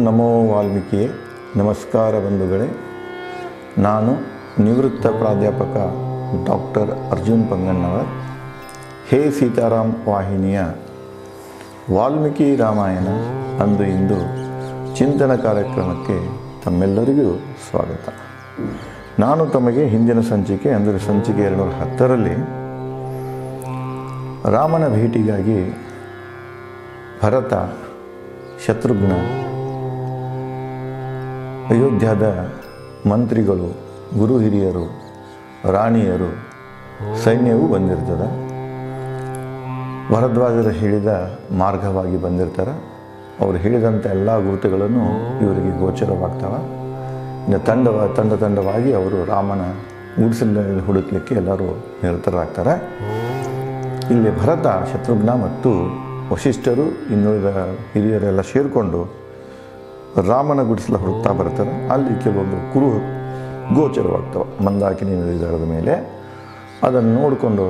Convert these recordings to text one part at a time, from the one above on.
ನಮೋ ವಾಲ್ಮೀಕಿಯೇ ನಮಸ್ಕಾರ ಬಂಧುಗಳೇ ನಾನು ನಿವೃತ್ತ ಪ್ರಾಧ್ಯಾಪಕ ಡಾಕ್ಟರ್ ಅರ್ಜುನ್ ಪಂಗಣ್ಣವರ್ ಹೇ ಸೀತಾರಾಮ್ ವಾಹಿನಿಯ ವಾಲ್ಮೀಕಿ ರಾಮಾಯಣ ಅಂದು ಇಂದು ಚಿಂತನ ಕಾರ್ಯಕ್ರಮಕ್ಕೆ ತಮ್ಮೆಲ್ಲರಿಗೂ ಸ್ವಾಗತ ನಾನು ತಮಗೆ ಹಿಂದಿನ ಸಂಚಿಕೆ ಅಂದರೆ ಸಂಚಿಕೆ ಎರಡುನೂರ ಹತ್ತರಲ್ಲಿ ರಾಮನ ಭೇಟಿಗಾಗಿ ಭರತ ಶತ್ರುಘ್ನ ಅಯೋಧ್ಯದ ಮಂತ್ರಿಗಳು ಗುರು ಹಿರಿಯರು ರಾಣಿಯರು ಸೈನ್ಯವು ಬಂದಿರ್ತದೆ ಭರದ್ವಾಜರು ಹೇಳಿದ ಮಾರ್ಗವಾಗಿ ಬಂದಿರ್ತಾರೆ ಅವರು ಹೇಳಿದಂಥ ಎಲ್ಲ ಗುರುತುಗಳನ್ನು ಇವರಿಗೆ ಗೋಚರವಾಗ್ತವೆ ಇನ್ನು ತಂಡವ ತಂಡ ತಂಡವಾಗಿ ಅವರು ರಾಮನ ಗುಡಿಸಲಿನಲ್ಲಿ ಹುಡುಕ್ಲಿಕ್ಕೆ ಎಲ್ಲರೂ ನಿರತರಾಗ್ತಾರೆ ಇಲ್ಲಿ ಭರತ ಶತ್ರುಘ್ನ ಮತ್ತು ವಶಿಷ್ಠರು ಇನ್ನುಳಿದ ಹಿರಿಯರೆಲ್ಲ ಸೇರಿಕೊಂಡು ರಾಮನ ಗುಡಿಸಲ ಹುಡುಕ್ತಾ ಬರ್ತಾರೆ ಅಲ್ಲಿ ಕೆಲವೊಂದು ಕುರು ಗೋಚರವಾಗ್ತವೆ ಮಂದಾಕಿನಿ ನದಿ ದಡದ ಮೇಲೆ ಅದನ್ನು ನೋಡಿಕೊಂಡು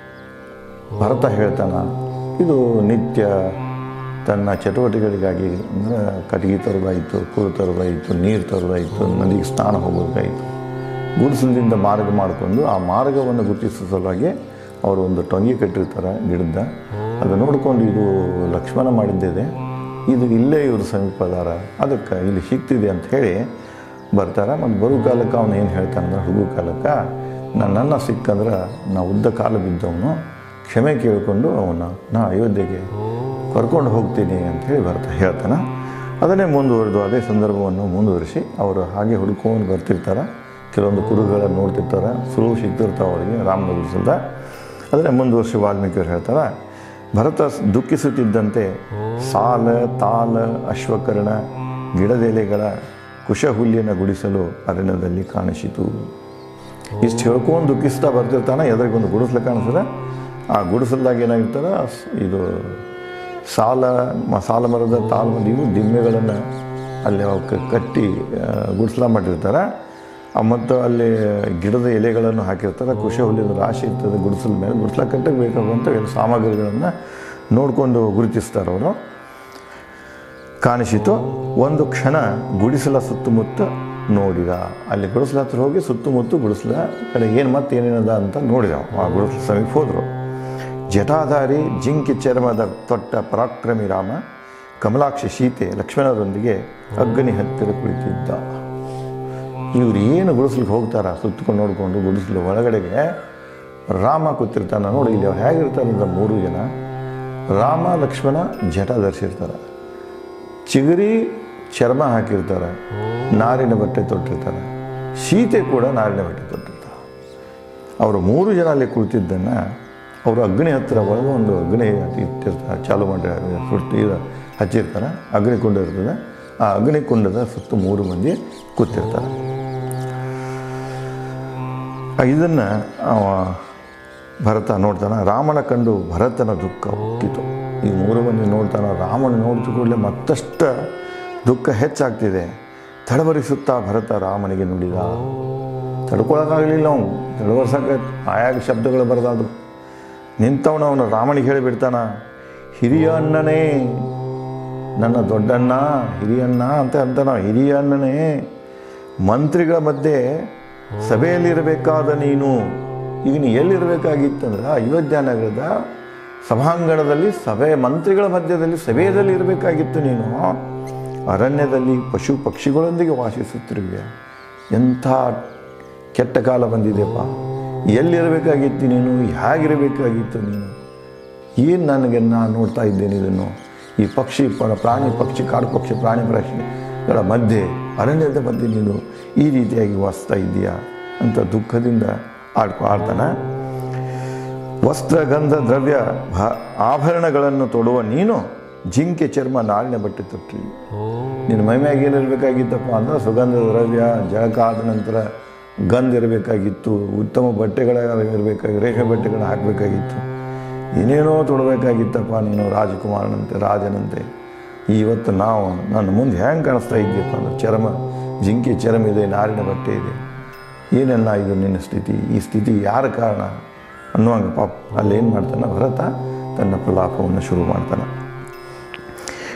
ಭರತ ಹೇಳ್ತಾನ ಇದು ನಿತ್ಯ ತನ್ನ ಚಟುವಟಿಕೆಗಳಿಗಾಗಿ ಅಂದರೆ ಕಟ್ಟಿಗೆ ತರೋದಾಯಿತು ಕುರು ತರೋದಾಯಿತು ನೀರು ತರೋದಾಯಿತು ನದಿಗೆ ಸ್ನಾನ ಹೋಗೋದಾಯಿತು ಗುಡಿಸಲದಿಂದ ಮಾರ್ಗ ಮಾಡಿಕೊಂಡು ಆ ಮಾರ್ಗವನ್ನು ಗುರುತಿಸೋ ಸಲುವಾಗಿ ಅವರು ಒಂದು ಟೊಂಗಿ ಕಟ್ಟಿರ್ತಾರೆ ಗಿಡದ ಅದು ನೋಡ್ಕೊಂಡು ಇದು ಲಕ್ಷ್ಮಣ ಮಾಡಿದ್ದಿದೆ ಇದು ಇಲ್ಲೇ ಇವರು ಸಮೀಪದಾರ ಅದಕ್ಕೆ ಇಲ್ಲಿ ಸಿಗ್ತಿದೆ ಅಂತ ಹೇಳಿ ಬರ್ತಾರೆ ಮತ್ತು ಬರೋ ಕಾಲಕ್ಕೆ ಅವನು ಏನು ಹೇಳ್ತಾನಂದ್ರೆ ಹುಡುಗ ಕಾಲಕ್ಕೆ ನಾನು ನನ್ನ ಸಿಕ್ಕಂದ್ರೆ ನಾ ಉದ್ದ ಕಾಲು ಬಿದ್ದವನು ಕ್ಷಮೆ ಕೇಳಿಕೊಂಡು ಅವನ ನಾ ಅಯೋಧ್ಯೆಗೆ ಕರ್ಕೊಂಡು ಹೋಗ್ತೀನಿ ಅಂತ ಹೇಳಿ ಬರ್ತಾ ಹೇಳ್ತಾನೆ ಅದನ್ನೇ ಮುಂದುವರೆದು ಅದೇ ಸಂದರ್ಭವನ್ನು ಮುಂದುವರಿಸಿ ಅವರು ಹಾಗೆ ಹುಡ್ಕೊಂಡು ಬರ್ತಿರ್ತಾರೆ ಕೆಲವೊಂದು ಕುರುಗಳನ್ನು ನೋಡ್ತಿರ್ತಾರೆ ಸುಳುವು ಸಿಗ್ತಿರ್ತಾವೆ ಅವರಿಗೆ ರಾಮನ ಗುಡಿಸಲ್ದ ಅದನ್ನೇ ಮುಂದುವರಿಸಿ ವಾಲ್ಮೀಕಿಯವರು ಹೇಳ್ತಾರೆ ಭರತ ದುಃಖಿಸುತ್ತಿದ್ದಂತೆ ಸಾಲ ತಾಲ ಅಶ್ವಕರ್ಣ ಗಿಡದೆಲೆಗಳ ಕುಶಹುಲ್ಯನ ಗುಡಿಸಲು ಅರಣ್ಯದಲ್ಲಿ ಕಾಣಿಸಿತು ಇಷ್ಟು ಹೇಳ್ಕೊಂಡು ದುಃಖಿಸ್ತಾ ಬರ್ತಿರ್ತಾನೆ ಎದುರಿಗೊಂದು ಗುಡಿಸಲು ಕಾಣಿಸ್ತದೆ ಆ ಗುಡಿಸಲ್ದಾಗ ಏನಾಗಿರ್ತಾರೆ ಇದು ಸಾಲ ಮ- ಸಾಲ ಮರದ ತಾಲ್ ಇವು ದಿಮ್ಮೆಗಳನ್ನು ಅಲ್ಲಿ ಅವಕ್ಕೆ ಕಟ್ಟಿ ಗುಡಿಸಲ ಮಾಡಿರ್ತಾರೆ ಆ ಮತ್ತು ಅಲ್ಲಿ ಗಿಡದ ಎಲೆಗಳನ್ನು ಹಾಕಿರ್ತಾರೆ ಕುಶ ಹುಲ್ಲಿನ ರಾಶಿ ಇರ್ತದೆ ಗುಡಿಸಲ ಮೇಲೆ ಗುಡಿಸಲ ಕಟ್ಟಕ್ಕೆ ಬೇಕಾಗುವಂಥ ಎಲ್ಲ ಸಾಮಗ್ರಿಗಳನ್ನು ನೋಡಿಕೊಂಡು ಗುರುತಿಸ್ತಾರೆ ಅವರು ಕಾಣಿಸಿತು ಒಂದು ಕ್ಷಣ ಗುಡಿಸಲ ಸುತ್ತಮುತ್ತ ನೋಡಿದ ಅಲ್ಲಿ ಗುಡಿಸಲ ಹತ್ರ ಹೋಗಿ ಸುತ್ತಮುತ್ತ ಗುಡಿಸಲ ಕಡೆ ಏನು ಮತ್ತೆ ಏನೇನದ ಅಂತ ನೋಡಿದ ಆ ಗುಡಿಸಲ ಸಮೀಪ ಹೋದರು ಜಟಾಧಾರಿ ಜಿಂಕಿ ಚರ್ಮದ ತೊಟ್ಟ ಪರಾಕ್ರಮಿ ರಾಮ ಕಮಲಾಕ್ಷಿ ಸೀತೆ ಲಕ್ಷ್ಮಣರೊಂದಿಗೆ ಅಗ್ನಿ ಹತ್ತಿರ ಕುಳಿತಿದ್ದ ಇವ್ರು ಏನು ಗುಡಿಸ್ಲಿಕ್ಕೆ ಹೋಗ್ತಾರ ಸುತ್ತಕೊಂಡು ನೋಡಿಕೊಂಡು ಗುಡಿಸ್ಲು ಒಳಗಡೆಗೆ ರಾಮ ಕೂತಿರ್ತಾನೆ ನೋಡಿ ಇಲ್ಲಿ ಅವ್ರು ಹೇಗಿರ್ತಾರೆ ಅಂದ್ರೆ ಮೂರು ಜನ ರಾಮ ಲಕ್ಷ್ಮಣ ಜಟ ಧರಿಸಿರ್ತಾರೆ ಚಿಗುರಿ ಚರ್ಮ ಹಾಕಿರ್ತಾರೆ ನಾರಿನ ಬಟ್ಟೆ ತೊಟ್ಟಿರ್ತಾರೆ ಸೀತೆ ಕೂಡ ನಾರಿನ ಬಟ್ಟೆ ತೊಟ್ಟಿರ್ತಾರೆ ಅವರು ಮೂರು ಜನ ಅಲ್ಲಿ ಕುಳಿತಿದ್ದನ್ನು ಅವರು ಅಗ್ನಿ ಹತ್ತಿರ ಒಳಗೆ ಒಂದು ಅಗ್ನಿ ಇಟ್ಟಿರ್ತಾರೆ ಚಾಲು ಮಾಡಿ ಸುಟ್ಟು ಇದು ಹಚ್ಚಿರ್ತಾರೆ ಅಗ್ನಿ ಕುಂಡ ಇರ್ತದೆ ಆ ಅಗ್ನಿ ಕುಂಡದ ಸುತ್ತ ಮೂರು ಮಂದಿ ಕೂತಿರ್ತಾರೆ ಇದನ್ನು ಅವ ಭರತ ನೋಡ್ತಾನೆ ರಾಮನ ಕಂಡು ಭರತನ ದುಃಖ ಹುಟ್ಟಿತು ಈ ಮೂರು ಮಂದಿ ನೋಡ್ತಾನೆ ರಾಮನ ನೋಡಿದ ಕೂಡಲೇ ಮತ್ತಷ್ಟು ದುಃಖ ಹೆಚ್ಚಾಗ್ತಿದೆ ತಡವರಿಸುತ್ತಾ ಭರತ ರಾಮನಿಗೆ ನುಡಿದ ತಡ್ಕೊಳಕ್ಕಾಗಲಿಲ್ಲ ಅವನು ತಡವರ್ಸಕ್ಕೆ ಆಯಾಗ ಶಬ್ದಗಳು ಬರದಾದ್ರು ನಿಂತವನು ಅವನು ರಾಮನಿಗೆ ಹೇಳಿಬಿಡ್ತಾನ ಹಿರಿಯ ಅಣ್ಣನೇ ನನ್ನ ದೊಡ್ಡಣ್ಣ ಹಿರಿಯಣ್ಣ ಅಂತ ಅಂತಾನ ಹಿರಿಯ ಅಣ್ಣನೇ ಮಂತ್ರಿಗಳ ಮಧ್ಯೆ ಸಭೆಯಲ್ಲಿರಬೇಕಾದ ನೀನು ಈಗ ನೀ ಎಲ್ಲಿರಬೇಕಾಗಿತ್ತಂದ್ರೆ ಅಯೋಧ್ಯ ನಗರದ ಸಭಾಂಗಣದಲ್ಲಿ ಸಭೆ ಮಂತ್ರಿಗಳ ಮಧ್ಯದಲ್ಲಿ ಸಭೆಯಲ್ಲಿ ಇರಬೇಕಾಗಿತ್ತು ನೀನು ಅರಣ್ಯದಲ್ಲಿ ಪಶು ಪಕ್ಷಿಗಳೊಂದಿಗೆ ವಾಸಿಸುತ್ತಿರುವೆ ಎಂಥ ಕೆಟ್ಟ ಕಾಲ ಬಂದಿದೆಯಪ್ಪ ಎಲ್ಲಿರಬೇಕಾಗಿತ್ತು ನೀನು ಹೇಗಿರಬೇಕಾಗಿತ್ತು ನೀನು ಏನು ನನಗೆ ನಾನು ನೋಡ್ತಾ ಇದ್ದೇನೆ ಇದನ್ನು ಈ ಪಕ್ಷಿ ಪ- ಪ್ರಾಣಿ ಪಕ್ಷಿ ಕಾಡು ಪಕ್ಷಿ ಪ್ರಾಣಿ ಪಕ್ಷಿಗಳ ಮಧ್ಯೆ ಅರಣ್ಯದ ಮಧ್ಯೆ ನೀನು ಈ ರೀತಿಯಾಗಿ ವಾಸಿಸ್ತಾ ಇದ್ದೀಯಾ ಅಂತ ದುಃಖದಿಂದ ಆಡ್ಕೊ ಆಡ್ತಾನೆ ವಸ್ತ್ರ ಗಂಧ ದ್ರವ್ಯ ಭ- ಆಭರಣಗಳನ್ನು ತೊಡುವ ನೀನು ಜಿಂಕೆ ಚರ್ಮ ನಾಳಿನ ಬಟ್ಟೆ ತೊಟ್ಟಿ ನಿನ್ನ ಮೈಮ್ಯಾಗ ಏನಿರಬೇಕಾಗಿತ್ತಪ್ಪ ಅಂದ್ರೆ ಸುಗಂಧ ದ್ರವ್ಯ ಜಳಕ ಆದ ನಂತರ ಗಂಧ ಇರಬೇಕಾಗಿತ್ತು ಉತ್ತಮ ಬಟ್ಟೆಗಳ ಇರಬೇಕಾಗಿ ರೇಷ್ಮೆ ಬಟ್ಟೆಗಳನ್ನ ಹಾಕಬೇಕಾಗಿತ್ತು ಏನೇನೋ ತೊಡಬೇಕಾಗಿತ್ತಪ್ಪ ನೀನು ರಾಜಕುಮಾರನಂತೆ ರಾಜನಂತೆ ಇವತ್ತು ನಾವು ನನ್ನ ಮುಂದೆ ಹೆಂಗೆ ಕಾಣಿಸ್ತಾ ಇದ್ದೀಯಪ್ಪ ಅಂದ್ರೆ ಚರ್ಮ ಜಿಂಕೆ ಚರ್ಮ ಇದೆ ನಾರಿನ ಬಟ್ಟೆ ಇದೆ ಏನೆಲ್ಲ ಇದು ನಿನ್ನ ಸ್ಥಿತಿ ಈ ಸ್ಥಿತಿ ಯಾರ ಕಾರಣ ಅನ್ನುವಂಗೆ ಪಾಪ ಅಲ್ಲಿ ಏನು ಮಾಡ್ತಾನೆ ಭರತ ತನ್ನ ಪ್ರಲಾಪವನ್ನು ಶುರು ಮಾಡ್ತಾನೆ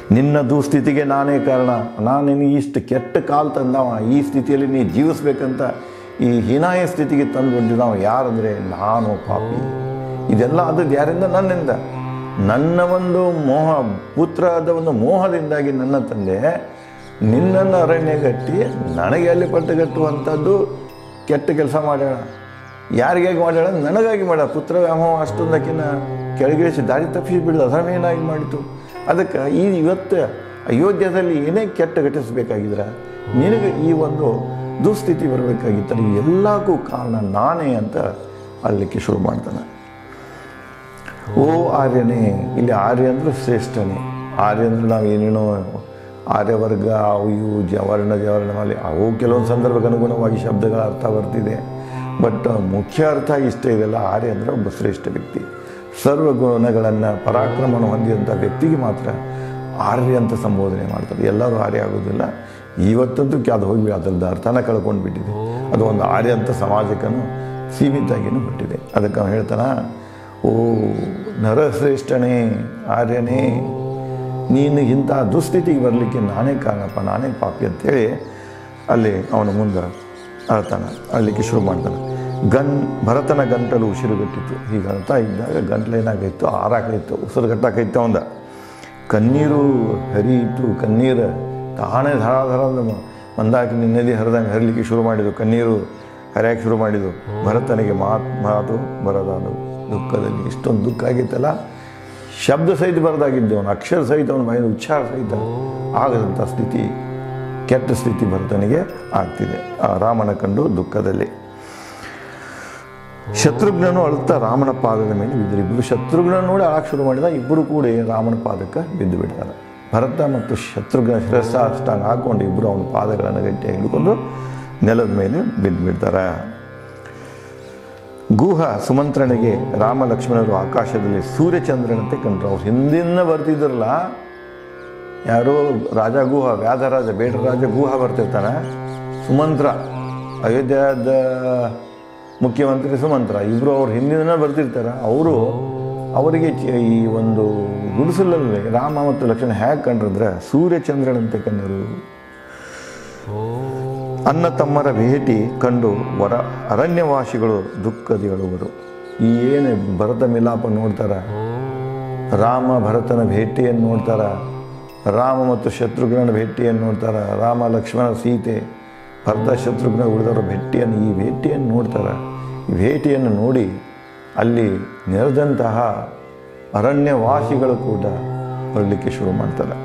ನಿನ್ನ ದುಸ್ಥಿತಿಗೆ ನಾನೇ ಕಾರಣ ನಾನು ನಿನಗೆ ಇಷ್ಟು ಕೆಟ್ಟ ಕಾಲು ತಂದವ ಈ ಸ್ಥಿತಿಯಲ್ಲಿ ನೀ ಜೀವಿಸ್ಬೇಕಂತ ಈ ಹೀನಾಯ ಸ್ಥಿತಿಗೆ ತಂದು ಹೊಂದಿದವ ಯಾರಂದರೆ ನಾನು ಪಾಪಿ ಇದೆಲ್ಲ ಆದದ್ದು ಯಾರಿಂದ ನನ್ನಿಂದ ನನ್ನ ಒಂದು ಮೋಹ ಪುತ್ರದ ಒಂದು ಮೋಹದಿಂದಾಗಿ ನನ್ನ ತಂದೆ ನಿನ್ನನ್ನು ಅರಣ್ಯಗಟ್ಟಿ ನನಗೆ ಅಲ್ಲಿ ಪಟ್ಟುಗಟ್ಟುವಂಥದ್ದು ಕೆಟ್ಟ ಕೆಲಸ ಮಾಡ್ಯಾಳ ಯಾರಿಗಾಗಿ ಮಾಡ್ಯಾಳ ನನಗಾಗಿ ಮಾಡ್ಯಾಳ ಪುತ್ರ ವ್ಯಾಮೋಹ ಅಷ್ಟೊಂದಕ್ಕಿನ್ನ ಕೆಳಗಿಳಿಸಿ ದಾರಿ ತಪ್ಪಿಸಿ ಬಿಡೋದು ಅದರ ಮೇಲಾಗಿ ಮಾಡಿತು ಅದಕ್ಕೆ ಈ ಇವತ್ತು ಅಯೋಧ್ಯದಲ್ಲಿ ಏನೇ ಕೆಟ್ಟ ಘಟಿಸಬೇಕಾಗಿದ್ರೆ ನಿನಗೆ ಈ ಒಂದು ದುಸ್ಥಿತಿ ಬರಬೇಕಾಗಿತ್ತಲ್ಲ ಎಲ್ಲಕ್ಕೂ ಕಾರಣ ನಾನೇ ಅಂತ ಅಲ್ಲಿಕ್ಕೆ ಶುರು ಮಾಡ್ತಾನೆ ಓ ಆರ್ಯನೇ ಇಲ್ಲಿ ಆರ್ಯ ಅಂದ್ರೆ ಶ್ರೇಷ್ಠನೇ ಆರ್ಯ ಅಂದ್ರೆ ನಾವು ಏನೇನೋ ಆರ್ಯವರ್ಗ ಅವು ಇವು ಜವರ್ಣ ಜವರ್ಣಮಾಲೆ ಅವು ಕೆಲವೊಂದು ಸಂದರ್ಭಕ್ಕೆ ಅನುಗುಣವಾಗಿ ಶಬ್ದಗಳ ಅರ್ಥ ಬರ್ತಿದೆ ಬಟ್ ಮುಖ್ಯ ಅರ್ಥ ಇಷ್ಟ ಇದೆಲ್ಲ ಆರ್ಯ ಅಂದರೆ ಒಬ್ಬ ಶ್ರೇಷ್ಠ ವ್ಯಕ್ತಿ ಸರ್ವ ಗುಣಗಳನ್ನು ಪರಾಕ್ರಮವನ್ನು ಹೊಂದಿದಂಥ ವ್ಯಕ್ತಿಗೆ ಮಾತ್ರ ಆರ್ಯ ಅಂತ ಸಂಬೋಧನೆ ಮಾಡ್ತಾರೆ ಎಲ್ಲರೂ ಆರ್ಯ ಆಗೋದಿಲ್ಲ ಇವತ್ತಂತೂ ಅದು ಹೋಗಿ ಅದರದ್ದು ಅರ್ಥನ ಕಳ್ಕೊಂಡು ಬಿಟ್ಟಿದೆ ಅದು ಒಂದು ಆರ್ಯ ಅಂತ ಸಮಾಜಕ್ಕೂ ಸೀಮಿತಾಗಿನೂ ಬಿಟ್ಟಿದೆ ಅದಕ್ಕೆ ಅವ್ನು ಹೇಳ್ತಾನ ಓ ನರಶ್ರೇಷ್ಠನೇ ಆರ್ಯನೇ ನೀನು ಇಂಥ ದುಸ್ಥಿತಿಗೆ ಬರಲಿಕ್ಕೆ ನಾನೇ ಕಾರಣಪ್ಪ ನಾನೇ ಪಾಪಿ ಅಂತೇಳಿ ಅಲ್ಲಿ ಅವನ ಮುಂದೆ ಅಳ್ತಾನೆ ಅಳ್ಲಿಕ್ಕೆ ಶುರು ಮಾಡ್ತಾನೆ ಗನ್ ಭರತನ ಗಂಟಲು ಉಸಿರುಗಟ್ಟಿತ್ತು ಹೀಗೆ ಅಳ್ತಾ ಇದ್ದಾಗ ಗಂಟ್ಲು ಏನಾಗೈತು ಆರಾಕೈತು ಉಸಿರುಗಟ್ಟಾಕೈತೆ ಅವಂದ ಕಣ್ಣೀರು ಹರಿಯಿತು ಕಣ್ಣೀರು ತಾನೇ ಧಾರ ಧಾರ ಮಂದಾಕಿ ನದಿ ಹರಿದಂಗೆ ಹರಿಲಿಕ್ಕೆ ಶುರು ಮಾಡಿದ್ದು ಕಣ್ಣೀರು ಹರಿಯಕ್ಕೆ ಶುರು ಮಾಡಿದ್ದು ಭರತನಿಗೆ ಮಾತು ಮಾತು ಬರದಾದು ದುಃಖದಲ್ಲಿ ಇಷ್ಟೊಂದು ದುಃಖ ಆಗಿತ್ತಲ್ಲ ಶಬ್ದ ಸಹಿತ ಬರದಾಗಿದ್ದು ಅವನು ಅಕ್ಷರ ಸಹಿತ ಅವನ ಮೈನ ಉಚ್ಚಾರ ಸಹಿತ ಆಗದಂಥ ಸ್ಥಿತಿ ಕೆಟ್ಟ ಸ್ಥಿತಿ ಭರತನಿಗೆ ಆಗ್ತಿದೆ ಆ ರಾಮನ ಕಂಡು ದುಃಖದಲ್ಲಿ ಶತ್ರುಘ್ನನು ಅಳುತ್ತಾ ರಾಮನ ಪಾದದ ಮೇಲೆ ಬಿದ್ದರು ಇಬ್ಬರು ಶತ್ರುಘ್ನ ನೋಡಿ ಆಳಕ್ಕೆ ಶುರು ಮಾಡಿದ ಇಬ್ಬರು ಕೂಡ ರಾಮನ ಪಾದಕ್ಕೆ ಬಿದ್ದು ಬಿಡ್ತಾರೆ ಭರತ ಮತ್ತು ಶತ್ರುಘ್ನ ಶಿರಸ್ಸ ಅಷ್ಟಾಂಗ ಹಾಕೊಂಡು ಇಬ್ಬರು ಅವನ ಪಾದಗಳನ್ನು ಗಟ್ಟಿಯಾಗಿ ಹಿಡ್ಕೊಂಡು ನೆಲದ ಮೇಲೆ ಬಿದ್ದು ಬಿಡ್ತಾರೆ ಗುಹ ಸುಮಂತ್ರನಿಗೆ ರಾಮ ಲಕ್ಷ್ಮಣರು ಆಕಾಶದಲ್ಲಿ ಸೂರ್ಯಚಂದ್ರನಂತೆ ಕಂಡ್ರು ಅವ್ರು ಹಿಂದಿನ ಬರ್ತಿದ್ರಲ್ಲ ಯಾರೋ ರಾಜ ಗುಹ ವ್ಯಾಧರಾಜ ಬೇಡ ರಾಜ ಗುಹ ಬರ್ತಿರ್ತಾನೆ ಸುಮಂತ್ರ ಅಯೋಧ್ಯದ ಮುಖ್ಯಮಂತ್ರಿ ಸುಮಂತ್ರ ಇಬ್ಬರು ಅವ್ರು ಹಿಂದಿನ ಬರ್ತಿರ್ತಾರೆ ಅವರು ಅವರಿಗೆ ಚ- ಈ ಒಂದು ಗುಡಿಸಲಲ್ಲಿ ರಾಮ ಮತ್ತು ಲಕ್ಷ್ಮಣ ಹೇಗೆ ಕಂಡ್ರಂದ್ರೆ ಸೂರ್ಯಚಂದ್ರನಂತೆ ಕಂಡರು ಅನ್ನ ತಮ್ಮರ ಭೇಟಿ ಕಂಡು ವರ ಅರಣ್ಯವಾಸಿಗಳು ದುಃಖದಿಯಳುವರು ಈ ಏನು ಭರತ ಮಿಲಾಪ ನೋಡ್ತಾರ ರಾಮ ಭರತನ ಭೇಟಿಯನ್ನು ನೋಡ್ತಾರ ರಾಮ ಮತ್ತು ಶತ್ರುಘ್ನನ ಭೇಟಿಯನ್ನು ನೋಡ್ತಾರ ರಾಮ ಲಕ್ಷ್ಮಣ ಸೀತೆ ಭರತ ಶತ್ರುಘ್ನ ಉಳಿದವರ ಭೇಟಿಯನ್ನು ಈ ಭೇಟಿಯನ್ನು ನೋಡ್ತಾರ ಈ ಭೇಟಿಯನ್ನು ನೋಡಿ ಅಲ್ಲಿ ನೆರೆದಂತಹ ಅರಣ್ಯವಾಸಿಗಳು ಕೂಡ ಬರಲಿಕ್ಕೆ ಶುರು ಮಾಡ್ತಾರೆ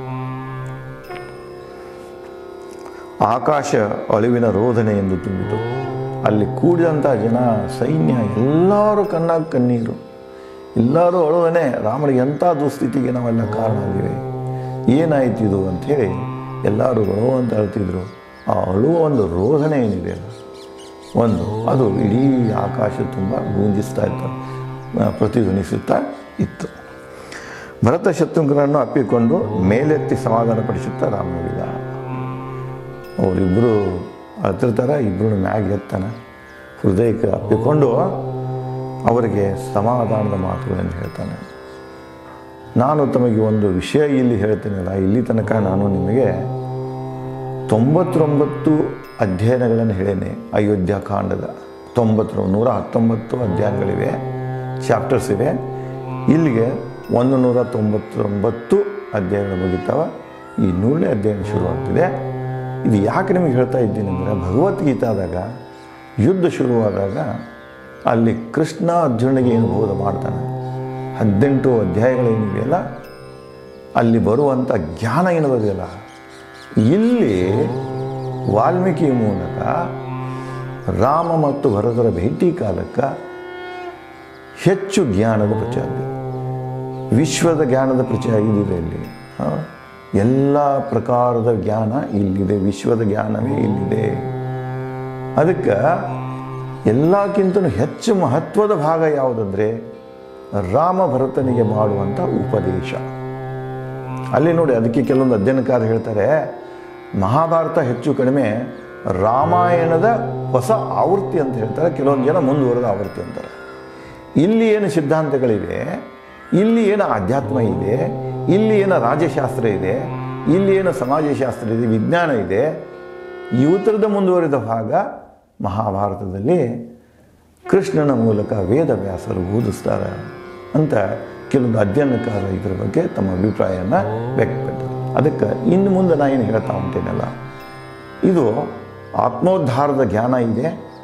ಆಕಾಶ ಅಳಿವಿನ ರೋಧನೆ ಎಂದು ತುಂಬಿತು ಅಲ್ಲಿ ಕೂಡಿದಂಥ ಜನ ಸೈನ್ಯ ಎಲ್ಲರೂ ಕಣ್ಣಾಗ ಕಣ್ಣೀರು ಎಲ್ಲರೂ ಅಳುವನೆ ರಾಮನಿಗೆ ಎಂಥ ದುಸ್ಥಿತಿಗೆ ನಾವೆಲ್ಲ ಕಾರಣ ಆಗಿವೆ ಏನಾಯ್ತು ಇದು ಅಂಥೇಳಿ ಎಲ್ಲರೂ ಅಳುವ ಅಂತ ಅಳ್ತಿದ್ರು ಆ ಅಳುವ ಒಂದು ರೋಧನೆ ಏನಿದೆ ಅಲ್ಲ ಒಂದು ಅದು ಇಡೀ ಆಕಾಶ ತುಂಬ ಗೂಂಜಿಸ್ತಾ ಇತ್ತು ಆ, ಪ್ರತಿಧ್ವನಿಸುತ್ತಾ ಇತ್ತು ಭರತ ಶತ್ರುಘ್ನನ್ನು ಅಪ್ಪಿಕೊಂಡು ಮೇಲೆತ್ತಿ ಸಮಾಧಾನಪಡಿಸುತ್ತಾ ರಾಮ ಹೇಳಿದ ಅವರಿಬ್ಬರು ಅಳ್ತಿರ್ತಾರೆ ಇಬ್ಬರು ಮ್ಯಾಗ ಎತ್ತಾನ ಹೃದಯಕ್ಕೆ ಅಪ್ಪಿಕೊಂಡು ಅವರಿಗೆ ಸಮಾಧಾನದ ಮಾತುಗಳನ್ನು ಹೇಳ್ತಾನೆ ನಾನು ತಮಗೆ ಒಂದು ವಿಷಯ ಇಲ್ಲಿ ಹೇಳ್ತೀನಲ್ಲ ಇಲ್ಲಿ ತನಕ ನಾನು ನಿಮಗೆ ತೊಂಬತ್ತೊಂಬತ್ತು ಅಧ್ಯಯನಗಳನ್ನು ಹೇಳೇನೆ ಅಯೋಧ್ಯ ಕಾಂಡದ ತೊಂಬತ್ತು ನೂರ ಹತ್ತೊಂಬತ್ತು ಅಧ್ಯಯನಗಳಿವೆ ಚಾಪ್ಟರ್ಸ್ ಇವೆ ಇಲ್ಲಿಗೆ ಒಂದು ನೂರ ತೊಂಬತ್ತೊಂಬತ್ತು ಅಧ್ಯಯನಗಳು ಮುಗಿತಾವ ಈ ನೂರನೇ ಅಧ್ಯಯನ ಶುರುವಾಗ್ತಿದೆ ಇದು ಯಾಕೆ ನಿಮಗೆ ಹೇಳ್ತಾ ಇದ್ದೀನಿ ಅಂದರೆ ಭಗವದ್ಗೀತಾದಾಗ ಯುದ್ಧ ಶುರುವಾದಾಗ ಅಲ್ಲಿ ಕೃಷ್ಣ ಅರ್ಜುನಿಗೆ ಏನು ಬೋಧ ಮಾಡ್ತಾನೆ ಹದಿನೆಂಟು ಅಧ್ಯಾಯಗಳೇನಿವೆಯಲ್ಲ ಅಲ್ಲಿ ಬರುವಂಥ ಜ್ಞಾನ ಏನಿದೆಯಲ್ಲ ಇಲ್ಲಿ ವಾಲ್ಮೀಕಿ ಮೂಲಕ ರಾಮ ಮತ್ತು ಭರತರ ಭೇಟಿ ಕಾಲಕ್ಕೆ ಹೆಚ್ಚು ಜ್ಞಾನದ ಪ್ರಚಾರ ಇದೆ. ವಿಶ್ವದ ಜ್ಞಾನದ ಪ್ರಚಾರ ಇದಿದೆ ಇಲ್ಲಿ ಆ, ಎಲ್ಲ ಪ್ರಕಾರದ ಜ್ಞಾನ ಇಲ್ಲಿದೆ ವಿಶ್ವದ ಜ್ಞಾನವೇ ಇಲ್ಲಿದೆ ಅದಕ್ಕೆ ಎಲ್ಲಕ್ಕಿಂತಲೂ ಹೆಚ್ಚು ಮಹತ್ವದ ಭಾಗ ಯಾವುದಂದರೆ ರಾಮ ಭರತನಿಗೆ ಮಾಡುವಂಥ ಉಪದೇಶ ಅಲ್ಲಿ ನೋಡಿ ಅದಕ್ಕೆ ಕೆಲವೊಂದು ಅಧ್ಯಯನಕಾರ ಹೇಳ್ತಾರೆ ಮಹಾಭಾರತ ಹೆಚ್ಚು ಕಡಿಮೆ ರಾಮಾಯಣದ ಹೊಸ ಆವೃತ್ತಿ ಅಂತ ಹೇಳ್ತಾರೆ ಕೆಲವೊಂದು ಜನ ಮುಂದುವರೆದ ಆವೃತ್ತಿ ಅಂತಾರೆ ಇಲ್ಲಿ ಏನು ಸಿದ್ಧಾಂತಗಳಿವೆ ಇಲ್ಲಿ ಏನು ಆಧ್ಯಾತ್ಮ ಇದೆ ಇಲ್ಲಿ ಏನೋ ರಾಜ್ಯಶಾಸ್ತ್ರ ಇದೆ ಇಲ್ಲಿ ಏನೋ ಸಮಾಜಶಾಸ್ತ್ರ ಇದೆ ವಿಜ್ಞಾನ ಇದೆ ಇವತ್ತರದ ಮುಂದುವರಿದ ಭಾಗ ಮಹಾಭಾರತದಲ್ಲಿ ಕೃಷ್ಣನ ಮೂಲಕ ವೇದವ್ಯಾಸರು ಓದಿಸ್ತಾರೆ ಅಂತ ಕೆಲವೊಂದು ಅಧ್ಯಯನಕಾರ ಇದ್ರ ಬಗ್ಗೆ ತಮ್ಮ ಅಭಿಪ್ರಾಯನ ವ್ಯಕ್ತಪಡ್ತಾರೆ ಅದಕ್ಕೆ ಇನ್ನು ಮುಂದೆ ನಾ ಏನು ಹೇಳ್ತಾ ಉಂಟೇನಲ್ಲ ಇದು ಆತ್ಮೋದ್ಧಾರದ ಜ್ಞಾನ ಇದೆ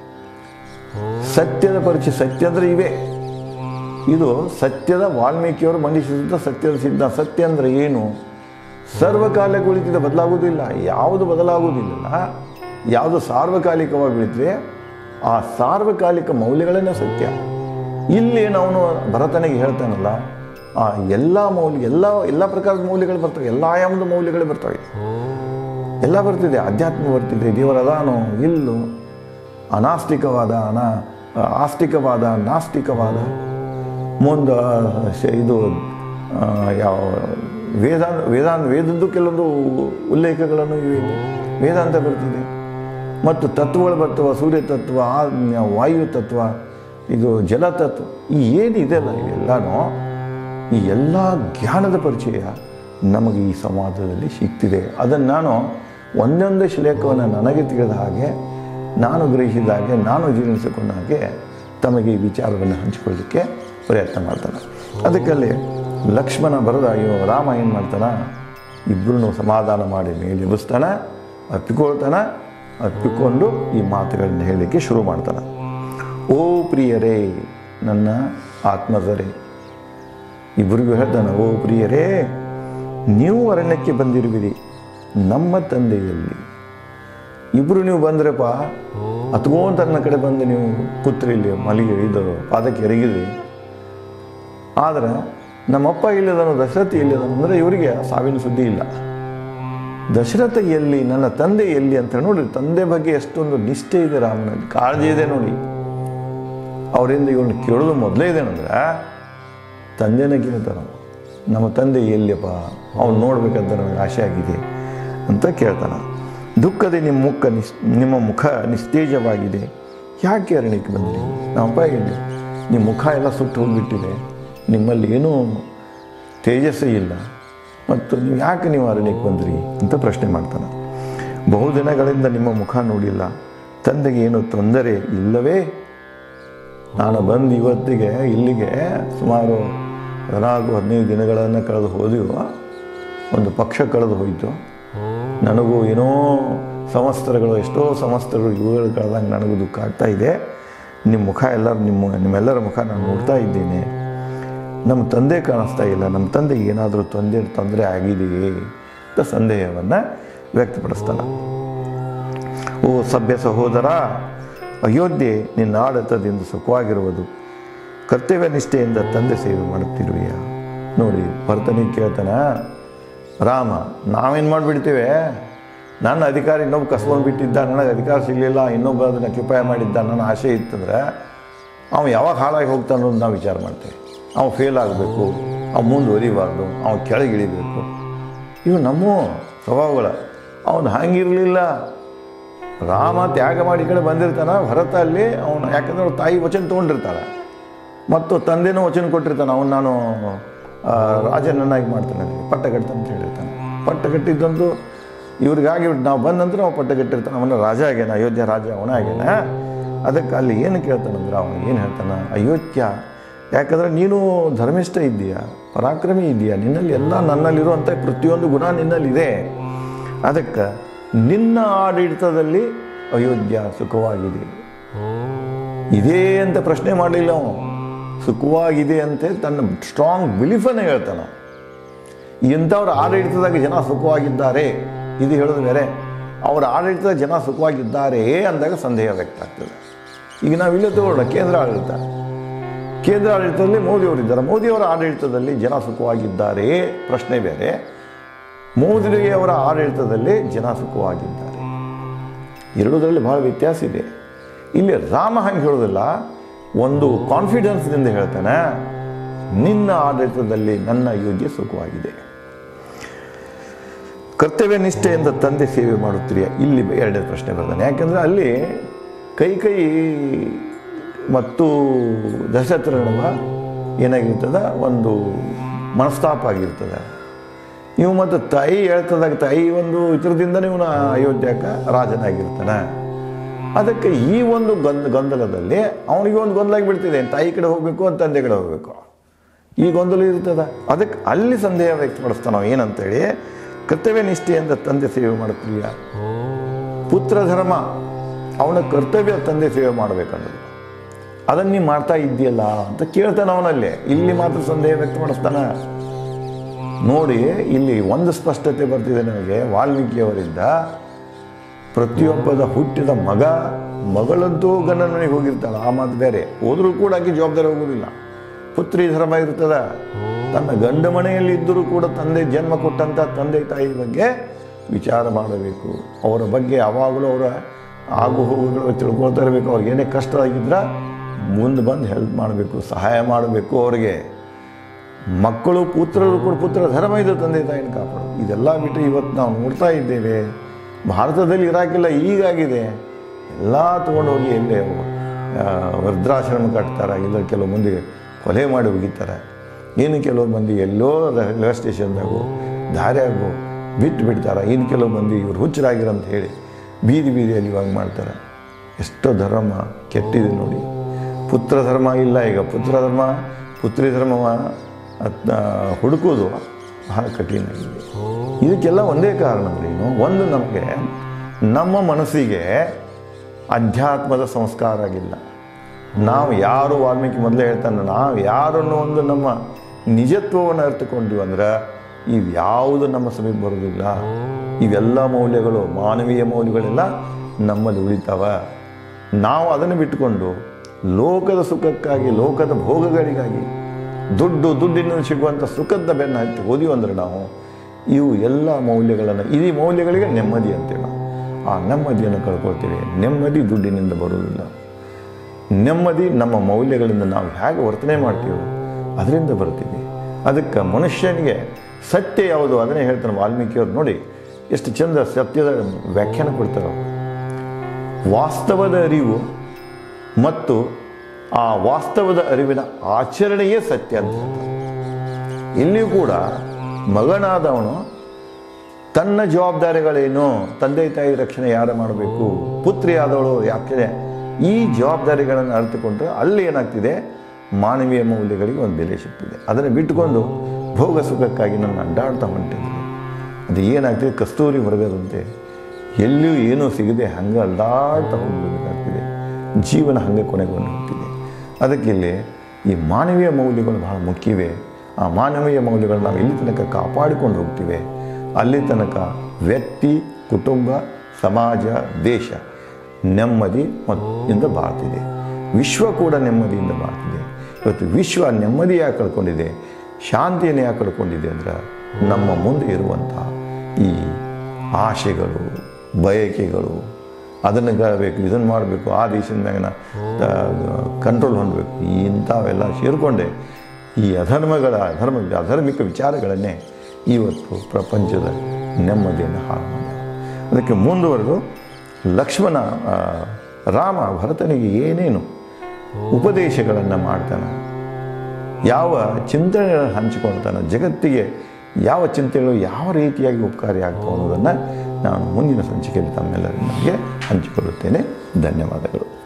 ಸತ್ಯದ ಪರಿಚಯ ಸತ್ಯ ಅಂದರೆ ಇವೆ ಇದು ಸತ್ಯದ ವಾಲ್ಮೀಕಿಯವರು ಮಂಡಿಸಿದಂಥ ಸತ್ಯದ ಸಿದ್ಧ ಸತ್ಯ ಅಂದರೆ ಏನು ಸರ್ವಕಾಲಕ್ಕೆ ಉಳಿತಿದೆ ಬದಲಾಗುವುದಿಲ್ಲ ಯಾವುದು ಬದಲಾಗುವುದಿಲ್ಲ ಯಾವುದು ಸಾರ್ವಕಾಲಿಕವಾಗಿ ಉಳಿತದೆ ಆ ಸಾರ್ವಕಾಲಿಕ ಮೌಲ್ಯಗಳನ್ನೇ ಸತ್ಯ ಇಲ್ಲಿ ಅವನು ಭರತನಿಗೆ ಹೇಳ್ತಾನಲ್ಲ ಆ ಎಲ್ಲ ಮೌಲ್ಯ ಎಲ್ಲ ಎಲ್ಲ ಪ್ರಕಾರದ ಮೌಲ್ಯಗಳು ಬರ್ತವೆ ಎಲ್ಲ ಆಯಾಮದ ಮೌಲ್ಯಗಳು ಬರ್ತವೆ ಎಲ್ಲ ಬರ್ತಿದೆ ಅಧ್ಯಾತ್ಮ ಬರ್ತಿದೆ ದೇವರದಾನು ಇಲ್ಲು ಅನಾಸ್ತಿಕವಾದ ಅನ ಆಸ್ತಿಕವಾದ ನಾಸ್ತಿಕವಾದ ಮುಂದೆ ಶ- ಇದು ಆ, ಯಾವ ವೇದಾಂತ ವೇದಾಂತ ವೇದದ್ದು ಕೆಲವೊಂದು ಉಲ್ಲೇಖಗಳನ್ನು ಇವೆ ಇಲ್ಲಿ. ವೇದಾಂತ ಬರ್ತಿದೆ ಮತ್ತು ತತ್ವಗಳು ಬರ್ತವೆ ಸೂರ್ಯ ತತ್ವ ಆ- ವಾಯು ತತ್ವ ಇದು ಜಲತತ್ವ ಈ ಏನಿದೆಯಲ್ಲ ಇವೆಲ್ಲನೂ ಈ ಎಲ್ಲ ಜ್ಞಾನದ ಪರಿಚಯ ನಮಗೆ ಈ ಸಂವಾದದಲ್ಲಿ ಸಿಗ್ತಿದೆ ಅದನ್ನು ನಾನು ಒಂದೊಂದೇ ಶ್ಲೇಖವನ್ನು ನನಗೆ ತಿಳಿದ ಹಾಗೆ ನಾನು ಗ್ರಹಿಸಿದ ಹಾಗೆ ನಾನು ಜೀರ್ಣಿಸಿಕೊಂಡ ಹಾಗೆ ತಮಗೆ ಈ ವಿಚಾರವನ್ನು ಹಂಚಿಕೊಳ್ಳಿಕ್ಕೆ ಪ್ರಯತ್ನ ಮಾಡ್ತಾನೆ ಅದಕ್ಕಲ್ಲಿ ಲಕ್ಷ್ಮಣ ಬರೆದ ಇವ ರಾಮ ಏನು ಮಾಡ್ತಾನ ಇಬ್ಬರೂ ಸಮಾಧಾನ ಮಾಡಿ ಮೇಲೆ ಎಬ್ಬಿಸ್ತಾನೆ ಅಪ್ಪಿಕೊಳ್ತಾನೆ ಅಪ್ಪಿಕೊಂಡು ಈ ಮಾತುಗಳನ್ನ ಹೇಳಲಿಕ್ಕೆ ಶುರು ಮಾಡ್ತಾನೆ ಓ ಪ್ರಿಯರೇ ನನ್ನ ಆತ್ಮದರೇ ಇಬ್ಬರಿಗೂ ಹೇಳ್ತಾನೆ ಓ ಪ್ರಿಯರೇ ನೀವು ಅರಣ್ಯಕ್ಕೆ ಬಂದಿರುವಿರಿ ನಮ್ಮ ತಂದೆಯಲ್ಲಿ ಇಬ್ಬರು ನೀವು ಬಂದ್ರಪ್ಪ ಹತ್ಕೊಂತ ನನ್ನ ಕಡೆ ಬಂದು ನೀವು ಕೂತ್ರಿ ಇಲ್ಲಿ ಮಲಿಗೆ ಇದು ಪಾದಕ್ಕೆ ಎರಗಿದ್ರಿ ಆದ್ರೆ ನಮ್ಮಪ್ಪ ಇಲ್ಲದನು ದಶರಥ ಇಲ್ಲದನು ಅಂದರೆ ಇವರಿಗೆ ಸಾವಿನ ಸುದ್ದಿ ಇಲ್ಲ ದಶರಥ ಎಲ್ಲಿ ನನ್ನ ತಂದೆ ಎಲ್ಲಿ ಅಂತ ನೋಡಿ ತಂದೆ ಬಗ್ಗೆ ಎಷ್ಟೊಂದು ನಿಷ್ಠೆ ಇದೆ ರಾಮನಲ್ಲಿ ಕಾಳಜಿ ಇದೆ ನೋಡಿ ಅವರಿಂದ ಇವನು ಕೇಳೋದು ಮೊದಲೇ ಇದೇನಂದ್ರೆ ತಂದೆನೇ ಕೇಳ್ತಾನೆ ಅವ್ನು. ನಮ್ಮ ತಂದೆ ಎಲ್ಲಿಯಪ್ಪ ಅವ್ನು ನೋಡ್ಬೇಕಂತ ನನಗೆ ಆಸೆ ಆಗಿದೆ ಅಂತ ಕೇಳ್ತಾನೆ ದುಃಖದ ನಿಮ್ಮ ಮುಖ ನಿಸ್ ನಿಮ್ಮ ಮುಖ ನಿಸ್ತೇಜವಾಗಿದೆ ಯಾಕೆ ಅರಣ್ಯಕ್ಕೆ ಬಂದ್ರಿ ನಮ್ಮಪ್ಪ ಎಲ್ಲಿ ನಿಮ್ಮ ಮುಖ ಎಲ್ಲ ಸುಟ್ಟು ಹೋಗ್ಬಿಟ್ಟಿದೆ ನಿಮ್ಮಲ್ಲಿ ಏನೂ ತೇಜಸ್ಸೇ ಇಲ್ಲ ಮತ್ತು ನೀವು ಯಾಕೆ ನೀವು ಅರಣ್ಯಕ್ಕೆ ಬಂದ್ರಿ ಅಂತ ಪ್ರಶ್ನೆ ಮಾಡ್ತಾನೆ ಬಹುದಿನಗಳಿಂದ ನಿಮ್ಮ ಮುಖ ನೋಡಿಲ್ಲ ತಂದೆಗೆ ಏನು ತೊಂದರೆ ಇಲ್ಲವೇ ನಾನು ಬಂದು ಇವತ್ತಿಗೆ ಇಲ್ಲಿಗೆ ಸುಮಾರು ಹದಿನಾಲ್ಕು ಹದಿನೈದು ದಿನಗಳನ್ನು ಕಳೆದು ಹೋದೆವು ಒಂದು ಪಕ್ಷ ಕಳೆದು ಹೋಯಿತು ನನಗೂ ಏನೋ ಸಂವತ್ಸರಗಳು ಎಷ್ಟೋ ಸಂವತ್ಸರಗಳು ಇವುಗಳು ಕಳೆದಂಗೆ ನನಗೂ ದುಃಖ ಆಗ್ತಾ ಇದೆ ನಿಮ್ಮ ಮುಖ ಎಲ್ಲರೂ ನಿಮ್ಮ ನಿಮ್ಮೆಲ್ಲರ ಮುಖ ನಾನು ನೋಡ್ತಾ ಇದ್ದೀನಿ ನಮ್ಮ ತಂದೆ ಕಾಣಿಸ್ತಾ ಇಲ್ಲ ನಮ್ಮ ತಂದೆಗೆ ಏನಾದರೂ ತೊಂದರೆ ತೊಂದರೆ ಆಗಿದೆಯೇ ಅಂತ ಸಂದೇಹವನ್ನು ವ್ಯಕ್ತಪಡಿಸ್ತಾನೆ ಓ ಸಭ್ಯ ಸಹೋದರ ಅಯೋಧ್ಯೆ ನಿನ್ನ ಆಡಳಿತದಿಂದ ಸುಖವಾಗಿರುವುದು ಕರ್ತವ್ಯ ನಿಷ್ಠೆಯಿಂದ ತಂದೆ ಸೇವೆ ಮಾಡುತ್ತಿರುವೆಯ ನೋಡಿ ಭರ್ತನಿಗೆ ಕೇಳ್ತಾನ ರಾಮ ನಾವೇನು ಮಾಡಿಬಿಡ್ತೇವೆ ನನ್ನ ಅಧಿಕಾರ ಇನ್ನೊಬ್ಬ ಕಸ್ಕೊಂಡು ಬಿಟ್ಟಿದ್ದ ನನಗೆ ಅಧಿಕಾರ ಸಿಗಲಿಲ್ಲ ಇನ್ನೊಬ್ಬ ಅದನ್ನು ಕಿಪಾಯ ಮಾಡಿದ್ದ ನನ್ನ ಆಸೆ ಇತ್ತಂದ್ರೆ ಅವ ಯಾವಾಗ ಹಾಳಾಗಿ ಹೋಗ್ತಾನೆ ಅನ್ನೋದು ನಾವು ವಿಚಾರ ಮಾಡ್ತೇವೆ ಅವ ಫೇಲ್ ಆಗಬೇಕು ಅವ ಮುಂದುವರಿಬಾರ್ದು ಅವ ಕೆಳಗಿಳಿಬೇಕು ಇವು ನಮ್ಮ ಸ್ವಭಾವಗಳ ಅವನು ಹಂಗಿರಲಿಲ್ಲ ರಾಮ ತ್ಯಾಗ ಮಾಡಿ ಈ ಕಡೆ ಬಂದಿರ್ತಾನ ಭರತ ಅಲ್ಲಿ ಅವನು ಯಾಕಂದ್ರೆ ಅವ್ರ ತಾಯಿ ವಚನ ತೊಗೊಂಡಿರ್ತಾಳೆ ಮತ್ತು ತಂದೆನೂ ವಚನ ಕೊಟ್ಟಿರ್ತಾನೆ ಅವನು ನಾನು ಆ, ರಾಜನನ್ನಾಗಿ ಮಾಡ್ತಾನೆ ಅಲ್ಲಿ, ಪಟ್ಟ ಕಟ್ತಾನೆ ಅಂತ ಹೇಳಿರ್ತಾನೆ ಪಟ್ಟ ಕಟ್ಟಿದ್ದಂತೂ ಇವ್ರಿಗಾಗಿ ನಾವು ಬಂದ ನಂತರ ನಾವು ಪಟ್ಟ ಕಟ್ಟಿರ್ತಾನೆ ಅವನ ರಾಜ ಆಗ್ಯಾನ ಅಯೋಧ್ಯ ರಾಜ ಅವನ ಆಗ್ಯಾನ ಅದಕ್ಕೆ ಅಲ್ಲಿ ಏನು ಕೇಳ್ತಾನಂದ್ರೆ ಅವನು ಏನು ಹೇಳ್ತಾನೆ ಅಯೋಧ್ಯ ಯಾಕಂದರೆ ನೀನು ಧರ್ಮಿಷ್ಠ ಇದ್ದೀಯಾ ಪರಾಕ್ರಮಿ ಇದೆಯಾ ನಿನ್ನಲ್ಲಿ ಎಲ್ಲ ನನ್ನಲ್ಲಿರುವಂಥ ಪ್ರತಿಯೊಂದು ಗುಣ ನಿನ್ನಲ್ಲಿದೆ ಅದಕ್ಕೆ ನಿನ್ನ ಆಡಳಿತದಲ್ಲಿ ಅಯೋಧ್ಯ ಸುಖವಾಗಿದೆ ಇದೇ ಅಂತ ಪ್ರಶ್ನೆ ಮಾಡಲಿಲ್ಲ ಅವನು ಸುಖವಾಗಿದೆ ಅಂತೆ ತನ್ನ ಸ್ಟ್ರಾಂಗ್ ಬಿಲೀಫನ್ನು ಹೇಳ್ತಾನೆ ಅವ್ನು. ಇಂಥವ್ರ ಆಡಳಿತದಾಗ ಜನ ಸುಖವಾಗಿದ್ದಾರೆ ಇದು ಹೇಳೋದು ಬೇರೆ ಅವರ ಆಡಳಿತದ ಜನ ಸುಖವಾಗಿದ್ದಾರೆ ಅಂದಾಗ ಸಂದೇಹ ವ್ಯಕ್ತ ಆಗ್ತದೆ ಈಗ ನಾವು ಇಲ್ಲೇ ತಗೊಳ್ಳೋಣ ಕೇಂದ್ರ ಆಡಳಿತ ಕೇಂದ್ರ ಆಡಳಿತದಲ್ಲಿ ಮೋದಿಯವರಿದ್ದಾರೆ ಮೋದಿಯವರ ಆಡಳಿತದಲ್ಲಿ ಜನ ಸುಖವಾಗಿದ್ದಾರೆ ಪ್ರಶ್ನೆ ಬೇರೆ ಮೋದಿಯವರ ಆಡಳಿತದಲ್ಲಿ ಜನ ಸುಖವಾಗಿದ್ದಾರೆ ಎರಡೂದರಲ್ಲಿ ಬಹಳ ವ್ಯತ್ಯಾಸ ಇದೆ ಇಲ್ಲಿ ರಾಮ ಹಂಗೆ ಹೇಳೋದಿಲ್ಲ ಒಂದು ಕಾನ್ಫಿಡೆನ್ಸ್ನಿಂದ ಹೇಳ್ತಾನೆ ನಿನ್ನ ಆಡಳಿತದಲ್ಲಿ ನನ್ನ ಯೋಗ್ಯ ಸುಖವಾಗಿದೆ ಕರ್ತವ್ಯ ನಿಷ್ಠೆಯಿಂದ ತಂದೆ ಸೇವೆ ಮಾಡುತ್ತೀರಿಯ ಇಲ್ಲಿ ಎರಡನೇ ಪ್ರಶ್ನೆ ಬರ್ತಾನೆ ಯಾಕೆಂದರೆ ಅಲ್ಲಿ ಕೈ ಕೈ ಮತ್ತು ದಶರಥರ ನಡುವ ಏನಾಗಿರ್ತದೆ ಒಂದು ಮನಸ್ತಾಪ ಆಗಿರ್ತದೆ ಇವು ಮತ್ತು ತಾಯಿ ಹೇಳ್ತದಾಗ ತಾಯಿ ಒಂದು ಇದರದಿಂದ ಇವನು ಅಯೋಧ್ಯಕ ರಾಜನಾಗಿರ್ತಾನೆ ಅದಕ್ಕೆ ಈ ಒಂದು ಗೊಂದ ಗೊಂದಲದಲ್ಲಿ ಅವನಿಗೆ ಒಂದು ಗೊಂದಲ ಬಿಡ್ತಿದೆ ತಾಯಿ ಕಡೆ ಹೋಗಬೇಕು ಅಂತ ತಂದೆ ಕಡೆ ಹೋಗಬೇಕು ಈ ಗೊಂದಲ ಇರ್ತದ ಅದಕ್ಕೆ ಅಲ್ಲಿ ಸಂದೇಹ ವ್ಯಕ್ತಪಡಿಸ್ತಾನೆ ನಾವು ಏನಂತೇಳಿ ಕರ್ತವ್ಯ ನಿಷ್ಠೆಯಿಂದ ತಂದೆ ಸೇವೆ ಮಾಡುತ್ತೀಯ ಪುತ್ರ ಧರ್ಮ ಅವನ ಕರ್ತವ್ಯ ತಂದೆ ಸೇವೆ ಮಾಡಬೇಕನ್ನೋದು ಅದನ್ನು ನೀ ಮಾಡ್ತಾ ಇದ್ದೀಯಲ್ಲ ಅಂತ ಕೇಳ್ತಾನೆ ಅವನಲ್ಲಿ ಇಲ್ಲಿ ಮಾತ್ರ ಸಂದೇಹ ವ್ಯಕ್ತಪಡಿಸ್ತಾನೆ ನೋಡಿ ಇಲ್ಲಿ ಒಂದು ಸ್ಪಷ್ಟತೆ ಬರ್ತಿದೆ ನನಗೆ ವಾಲ್ಮೀಕಿಯವರಿಂದ ಪ್ರತಿಯೊಬ್ಬದ ಹುಟ್ಟಿದ ಮಗ ಮಗಳಂತೂ ಗಂಡನ ಮನೆಗೆ ಹೋಗಿರ್ತಾಳೆ ಆ ಮಾತು ಬೇರೆ ಹೋದರೂ ಕೂಡ ಆಕೆ ಜವಾಬ್ದಾರಿ ಹೋಗೋದಿಲ್ಲ ಪುತ್ರಿ ಧರ್ಮ ಇರ್ತದ ತನ್ನ ಗಂಡ ಮನೆಯಲ್ಲಿ ಇದ್ದರೂ ಕೂಡ ತಂದೆ ಜನ್ಮ ಕೊಟ್ಟಂಥ ತಂದೆ ತಾಯಿ ಬಗ್ಗೆ ವಿಚಾರ ಮಾಡಬೇಕು ಅವರ ಬಗ್ಗೆ ಯಾವಾಗಲೂ ಅವರ ಆಗು ಹೋಗುಗಳು ತಿಳ್ಕೊಳ್ತಾ ಇರಬೇಕು ಅವ್ರಿಗೆ ಏನೇ ಕಷ್ಟ ಆಗಿದ್ರೆ ಮುಂದೆ ಬಂದು ಹೆಲ್ಪ್ ಮಾಡಬೇಕು ಸಹಾಯ ಮಾಡಬೇಕು ಅವರಿಗೆ ಮಕ್ಕಳು ಪುತ್ರರು ಕೂಡ ಪುತ್ರ ಧರ್ಮ ಇದೆ ತಂದೆ ತಾಯಿನ ಕಾಪಾಡು ಇದೆಲ್ಲ ಬಿಟ್ಟು ಇವತ್ತು ನಾವು ನೋಡ್ತಾ ಇದ್ದೇವೆ ಭಾರತದಲ್ಲಿ ಇರಾಕಿಲ್ಲ ಈಗಾಗಿದೆ ಎಲ್ಲ ತೊಗೊಂಡು ಹೋಗಿ ಎಲ್ಲೇ ಆ, ವೃದ್ಧಾಶ್ರಮ ಕಟ್ತಾರೆ ಇಲ್ಲ ಕೆಲವು ಮಂದಿ ಕೊಲೆ ಮಾಡಿ ಹೋಗಿತಾರೆ ಇನ್ನು ಕೆಲವು ಮಂದಿ ಎಲ್ಲೋ ರೈಲ್ವೆ ಸ್ಟೇಷನ್ದಾಗು ದಾರಿಯಾಗು ಬಿಟ್ಟು ಬಿಡ್ತಾರೆ ಇನ್ನು ಕೆಲವು ಮಂದಿ ಇವ್ರು ಹುಚ್ಚರಾಗಿರ ಅಂತ ಹೇಳಿ ಬೀದಿ ಬೀದಿಯಲ್ಲಿ ಇವಾಗ ಮಾಡ್ತಾರೆ ಎಷ್ಟೋ ಧರ್ಮ ಕೆಟ್ಟಿದೆ ನೋಡಿ ಪುತ್ರ ಧರ್ಮ ಇಲ್ಲ ಈಗ ಪುತ್ರ ಧರ್ಮ ಪುತ್ರಿ ಧರ್ಮವ ಅದ್ನ ಹುಡುಕೋದು ಬಹಳ ಕಠಿಣ ಆಗಿದೆ ಇದಕ್ಕೆಲ್ಲ ಒಂದೇ ಕಾರಣ ಏನು ಒಂದು ನಮಗೆ ನಮ್ಮ ಮನಸ್ಸಿಗೆ ಅಧ್ಯಾತ್ಮದ ಸಂಸ್ಕಾರ ಆಗಿಲ್ಲ ನಾವು ಯಾರು ವಾಲ್ಮೀಕಿ ಮೊದಲೇ ಹೇಳ್ತಾನೆ ನಾವು ಯಾರನ್ನು ಒಂದು ನಮ್ಮ ನಿಜತ್ವವನ್ನು ಅರ್ಥಕೊಂಡಿವಿ ಅಂದ್ರೆ ಇವ್ಯಾವುದು ನಮ್ಮ ಸಮೀಪ ಬರೋದಿಲ್ಲ ಇವೆಲ್ಲ ಮೌಲ್ಯಗಳು ಮಾನವೀಯ ಮೌಲ್ಯಗಳೆಲ್ಲ ನಮ್ಮಲ್ಲಿ ಉಳಿತಾವ ನಾವು ಅದನ್ನು ಬಿಟ್ಟುಕೊಂಡು ಲೋಕದ ಸುಖಕ್ಕಾಗಿ ಲೋಕದ ಭೋಗಗಳಿಗಾಗಿ ದುಡ್ಡು ದುಡ್ಡಿನಿಂದ ಸಿಗುವಂಥ ಸುಖದ ಬೆನ್ನು ಹತ್ತಿ ಹೋದಿವಿ ಅಂದ್ರೆ ನಾವು ಇವು ಎಲ್ಲ ಮೌಲ್ಯಗಳನ್ನು ಈ ಮೌಲ್ಯಗಳಿಗೆ ನೆಮ್ಮದಿ ಅಂತೇವೆ ನಾವು ಆ ನೆಮ್ಮದಿಯನ್ನು ಕಳ್ಕೊಳ್ತೀವಿ ನೆಮ್ಮದಿ ದುಡ್ಡಿನಿಂದ ಬರುವುದಿಲ್ಲ ನೆಮ್ಮದಿ ನಮ್ಮ ಮೌಲ್ಯಗಳಿಂದ ನಾವು ಹೇಗೆ ವರ್ತನೆ ಮಾಡ್ತೀವೋ ಅದರಿಂದ ಬರ್ತೀವಿ ಅದಕ್ಕೆ ಮನುಷ್ಯನಿಗೆ ಸತ್ಯ ಯಾವುದು ಅದನ್ನೇ ಹೇಳ್ತಾನೆ ವಾಲ್ಮೀಕಿಯವ್ರು ನೋಡಿ ಎಷ್ಟು ಚಂದ ಸತ್ಯದ ವ್ಯಾಖ್ಯಾನ ಕೊಡ್ತಾರೆ ಅವ್ರು. ವಾಸ್ತವದ ಅರಿವು ಮತ್ತು ಆ ವಾಸ್ತವದ ಅರಿವಿನ ಆಚರಣೆಯೇ ಸತ್ಯ ಅಂತ ಹೇಳ್ತಾರೆ. ಇಲ್ಲಿಯೂ ಕೂಡ ಮಗನಾದವನು ತನ್ನ ಜವಾಬ್ದಾರಿಗಳೇನು ತಂದೆ ತಾಯಿ ರಕ್ಷಣೆ ಯಾರು ಮಾಡಬೇಕು ಪುತ್ರಿ ಆದವಳು ಯಾಕೆ ಈ ಜವಾಬ್ದಾರಿಗಳನ್ನು ಅರಿತುಕೊಂಡ್ರೆ ಅಲ್ಲಿ ಏನಾಗ್ತಿದೆ ಮಾನವೀಯ ಮೌಲ್ಯಗಳಿಗೆ ಒಂದು ಬೆಲೆ ಸಿಗ್ತಿದೆ ಅದನ್ನು ಬಿಟ್ಟುಕೊಂಡು ಭೋಗ ಸುಖಕ್ಕಾಗಿ ನನ್ನ ಅಡ್ಡಾಡ್ತಾ ಹೊಂಟಿದ್ರೆ ಅದು ಏನಾಗ್ತಿದೆ ಕಸ್ತೂರಿ ಹೊರಗದಂತೆ ಎಲ್ಲಿಯೂ ಏನೂ ಸಿಗದೆ ಹಂಗೆ ಅಲ್ದಾಡ್ತಾ ಹೋಗಬೇಕಾಗ್ತಿದೆ ಜೀವನ ಹಂಗೆ ಕೊನೆಗೊಂಡು ಹೋಗ್ತಿದೆ ಅದಕ್ಕೆ ಇಲ್ಲಿ ಈ ಮಾನವೀಯ ಮೌಲ್ಯಗಳು ಬಹಳ ಮುಖ್ಯವೇ ಆ ಮಾನವೀಯ ಮೌಲ್ಯಗಳು ನಾವು ಎಲ್ಲಿ ತನಕ ಕಾಪಾಡಿಕೊಂಡು ಹೋಗ್ತೀವಿ ಅಲ್ಲಿ ತನಕ ವ್ಯಕ್ತಿ ಕುಟುಂಬ ಸಮಾಜ ದೇಶ ನೆಮ್ಮದಿ ಮತ್ತು ಇಂದ ಬಾಳ್ತಿದೆ ವಿಶ್ವ ಕೂಡ ನೆಮ್ಮದಿಯಿಂದ ಬಾಳ್ತಿದೆ ಇವತ್ತು ವಿಶ್ವ ನೆಮ್ಮದಿ ಯಾಕೆ ಕಳ್ಕೊಂಡಿದೆ ಶಾಂತಿಯನ್ನು ಯಾಕೆ ಕಳ್ಕೊಂಡಿದೆ ಅಂದ್ರೆ ನಮ್ಮ ಮುಂದೆ ಇರುವಂಥ ಈ ಆಶೆಗಳು ಬಯಕೆಗಳು ಅದನ್ನು ಬೇಕು ಇದನ್ನು ಮಾಡಬೇಕು ಆ ದೇಶದ ಮ್ಯಾಗಿನ ಕಂಟ್ರೋಲ್ ಹೊಂದಬೇಕು ಇಂಥವೆಲ್ಲ ಸೇರಿಕೊಂಡೆ ಈ ಅಧರ್ಮಗಳ ಅಧರ್ಮ ಅಧಾರ್ಮಿಕ ವಿಚಾರಗಳನ್ನೇ ಇವತ್ತು ಪ್ರಪಂಚದ ನೆಮ್ಮದಿಯನ್ನು ಹಾಳು ಮಾಡಿದೆ ಅದಕ್ಕೆ ಮುಂದುವರೆದು ಲಕ್ಷ್ಮಣ ಆ, ರಾಮ ಭರತನಿಗೆ ಏನೇನು ಉಪದೇಶಗಳನ್ನು ಮಾಡ್ತಾನೆ ಯಾವ ಚಿಂತನೆಗಳನ್ನು ಹಂಚಿಕೊಳ್ತಾನೆ ಜಗತ್ತಿಗೆ ಯಾವ ಚಿಂತೆಗಳು ಯಾವ ರೀತಿಯಾಗಿ ಉಪಕಾರಿ ಆಗ್ತವೆ ಅನ್ನೋದನ್ನು ನಾನು ಮುಂದಿನ ಸಂಚಿಕೆಯಲ್ಲಿ ತಮ್ಮೆಲ್ಲರಿಗೆ ಹಂಚಿಕೊಳ್ಳುತ್ತೇನೆ ಧನ್ಯವಾದಗಳು